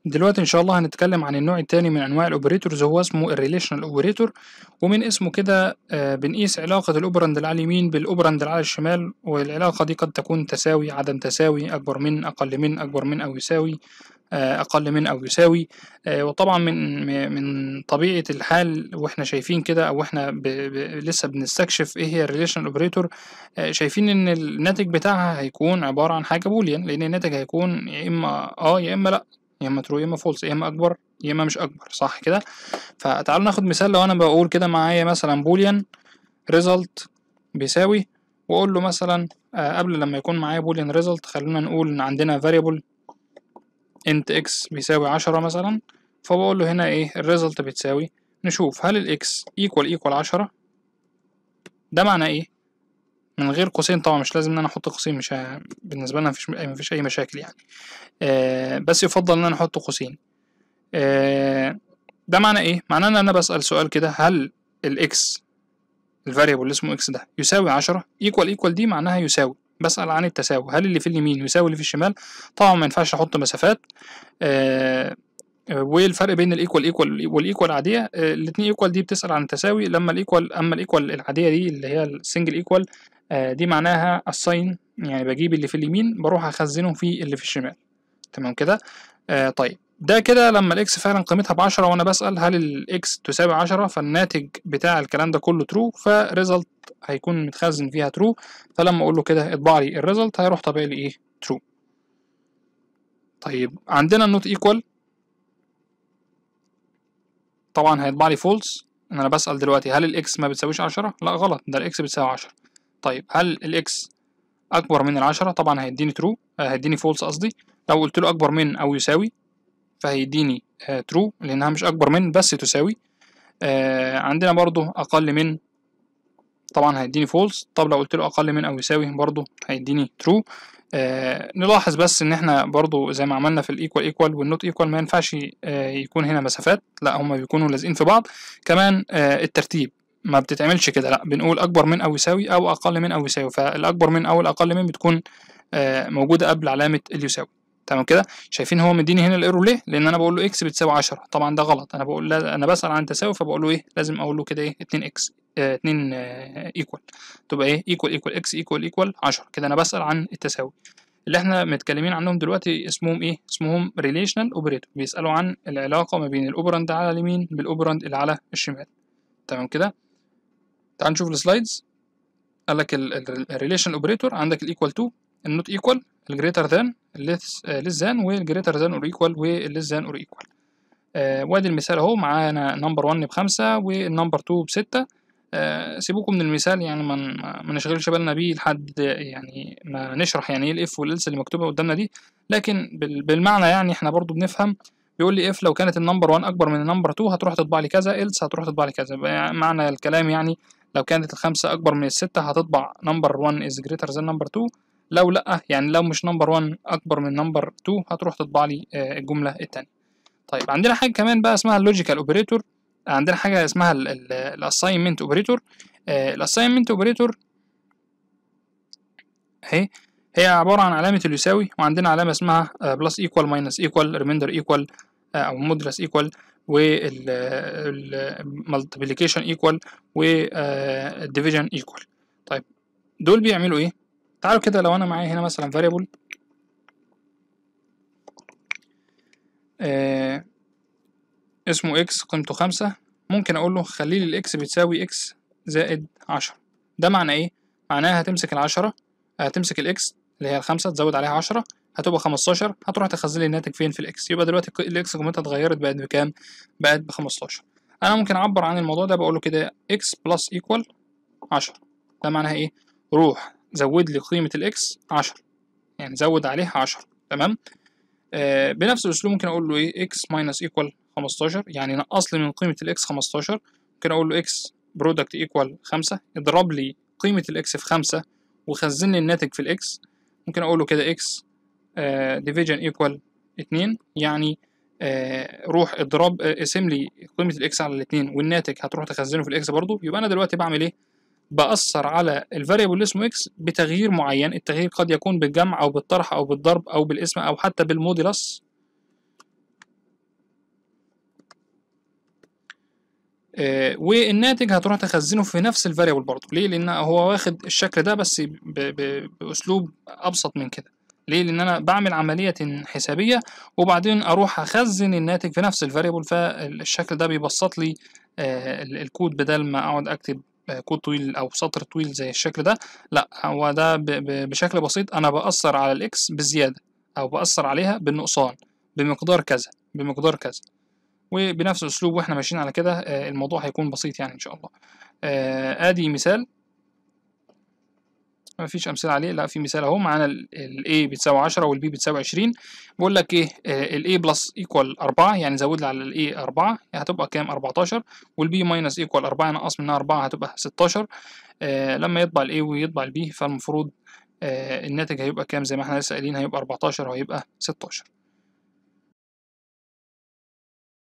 دلوقتي ان شاء الله هنتكلم عن النوع التاني من انواع الاوبريتورز هو اسمه الريليشنال اوبريتور ومن اسمه كده آه، بنقيس علاقة الاوبراند اللي على اليمين بالاوبراند اللي على الشمال والعلاقة دي قد تكون تساوي عدم تساوي اكبر من اقل من اكبر من او يساوي آه، اقل من او يساوي آه، وطبعا من م- من طبيعة الحال واحنا شايفين كده او احنا ب... ب... لسه بنستكشف ايه هي الريليشنال اوبريتور شايفين ان الناتج بتاعها هيكون عبارة عن حاجة بوليان لان الناتج هيكون يا اما اه يا اما لا يا اما ترو يا اما فولس يا اما اكبر يا اما مش اكبر صح كده فتعالوا ناخد مثال لو انا بقول كده معايا مثلا بوليان ريزلت بيساوي واقول له مثلا آه قبل لما يكون معايا بوليان ريزلت خلونا نقول ان عندنا variable int x بيساوي عشرة مثلا فبقول له هنا ايه الريزلت بتساوي نشوف هل الاكس equal equal عشرة ده معناه ايه من غير قوسين طبعا مش لازم ان انا احط قوسين مش ه... بالنسبه لنا مفيش مفيش اي مشاكل يعني آه بس يفضل ان انا احط قوسين آه ده معناه ايه معناه ان انا بسال سؤال كده هل الاكس الفاريبل اللي اسمه اكس ده يساوي عشرة ايكوال ايكوال دي معناها يساوي بسال عن التساوي هل اللي في اليمين يساوي اللي في الشمال طبعا ما ينفعش احط مسافات آه والفرق بين الايكوال ايكوال والايكوال العاديه الاثنين ايكوال دي بتسال عن التساوي لما الايكوال اما الايكوال العاديه دي اللي هي السنجل ايكوال دي معناها الساين يعني بجيب اللي في اليمين بروح اخزنه في اللي في الشمال تمام كده آه طيب ده كده لما الاكس فعلا قيمتها بعشرة وانا بسأل هل الاكس تساوي عشرة فالناتج بتاع الكلام ده كله ترو فريزلت هيكون متخزن فيها ترو فلما اقول له كده اطبع لي الريزلت هيروح طابع لي ايه ترو طيب عندنا النوت ايكوال طبعا هيطبع لي فولس ان انا بسأل دلوقتي هل الاكس ما بتساويش عشرة لا غلط ده الاكس بتساوي عشرة طيب هل الاكس اكبر من العشرة طبعا هيديني ترو هيديني فولس قصدي لو قلت له اكبر من او يساوي فهيديني ترو uh, لانها مش اكبر من بس تساوي uh, عندنا برضو اقل من طبعا هيديني فولس طب لو قلت له اقل من او يساوي برضو هيديني ترو uh, نلاحظ بس ان احنا برضو زي ما عملنا في الايكوال ايكوال والنوت ايكوال ما ينفعش يكون هنا مسافات لا هما بيكونوا لازقين في بعض كمان الترتيب ما بتتعملش كده لا بنقول اكبر من او يساوي او اقل من او يساوي فالاكبر من او الاقل من بتكون موجوده قبل علامه اليساوي تمام كده شايفين هو مديني هنا الايرور ليه لان انا بقول له اكس بتساوي 10 طبعا ده غلط انا بقول لا انا بسال عن تساوي فبقول له ايه لازم اقول له كده ايه 2 اكس 2 ايكوال تبقى ايه ايكوال ايكوال اكس ايكوال ايكوال 10 كده انا بسال عن التساوي اللي احنا متكلمين عنهم دلوقتي اسمهم ايه اسمهم ريليشنال اوبريتور بيسالوا عن العلاقه ما بين الاوبراند على اليمين بالاوبراند اللي على الشمال تمام كده تعال نشوف السلايدز قال لك الريليشن اوبريتور عندك الايكوال تو النوت ايكوال الجريتر ذان الليس ذان والجريتر ذان اور ايكوال والليس ذان اور ايكوال وادي المثال اهو معانا نمبر 1 بخمسة والنمبر 2 بستة آه سيبوكم من المثال يعني ما ما نشغلش بالنا بيه لحد يعني ما نشرح يعني ايه الاف والالس اللي مكتوبه قدامنا دي لكن بالمعنى يعني احنا برضو بنفهم بيقول لي اف لو كانت النمبر 1 اكبر من النمبر 2 هتروح تطبع لي كذا إلس هتروح تطبع لي كذا معنى الكلام يعني لو كانت الخمسة أكبر من الستة هتطبع نمبر 1 is greater than number 2 لو لأ يعني لو مش نمبر 1 أكبر من نمبر 2 هتروح تطبع لي الجملة التانية طيب عندنا حاجة كمان بقى اسمها اللوجيكال اوبريتور عندنا حاجة اسمها الاساينمنت اوبريتور الاساينمنت اوبريتور اهي هي عبارة عن علامة اليساوي وعندنا علامة اسمها بلس ايكوال ماينس ايكوال ريميندر ايكوال أو مودرس ايكوال والمالتيبليكيشن ايكوال والديفيجن ايكوال طيب دول بيعملوا ايه تعالوا كده لو انا معايا هنا مثلا variable آه اسمه اكس قيمته خمسة ممكن اقول له خلي لي الاكس بتساوي اكس زائد عشرة ده معنى ايه معناها هتمسك العشرة هتمسك الاكس اللي هي الخمسة تزود عليها عشرة هتبقى 15 هتروح تخزن لي الناتج فين في الاكس يبقى دلوقتي الاكس قيمتها اتغيرت بقت بكام بقت ب 15 انا ممكن اعبر عن الموضوع ده بقول له كده اكس بلس ايكوال 10 ده معناها ايه روح زود لي قيمه الاكس 10 يعني زود عليها 10 تمام آه بنفس الاسلوب ممكن اقول له ايه اكس ماينس ايكوال 15 يعني نقص لي من قيمه الاكس 15 ممكن اقول له اكس برودكت ايكوال 5 اضرب لي قيمه الاكس في 5 وخزن لي الناتج في الاكس ممكن اقول له كده اكس ديفيجن ايكوال اتنين يعني uh, روح اضرب اقسم لي قيمة الاكس على الاتنين والناتج هتروح تخزنه في الاكس برضو يبقى انا دلوقتي بعمل ايه بأثر على الفاريبل اللي اسمه اكس بتغيير معين التغيير قد يكون بالجمع او بالطرح او بالضرب او بالاسم او حتى بالموديلس آه والناتج هتروح تخزنه في نفس الفاريبل برضه ليه لان هو واخد الشكل ده بس ب ب باسلوب ابسط من كده ليه لان انا بعمل عمليه حسابيه وبعدين اروح اخزن الناتج في نفس الفاريبل فالشكل ده بيبسط لي آه الكود بدل ما اقعد اكتب كود طويل او سطر طويل زي الشكل ده لا هو ده بشكل بسيط انا باثر على الاكس بزياده او باثر عليها بالنقصان بمقدار كذا بمقدار كذا وبنفس الاسلوب واحنا ماشيين على كده الموضوع هيكون بسيط يعني ان شاء الله ادي مثال ما فيش امثله عليه لا في مثال اهو معانا ال A بتساوي 10 وال B بتساوي 20 بقول لك ايه ال A بلس ايكوال 4 يعني زود لي على ال A 4 هتبقى كام 14 وال B ماينس ايكوال 4 نقص منها 4 هتبقى 16 آه لما يطبع ال A ويطبع ال B فالمفروض آه الناتج هيبقى كام زي ما احنا لسه قايلين هيبقى 14 وهيبقى 16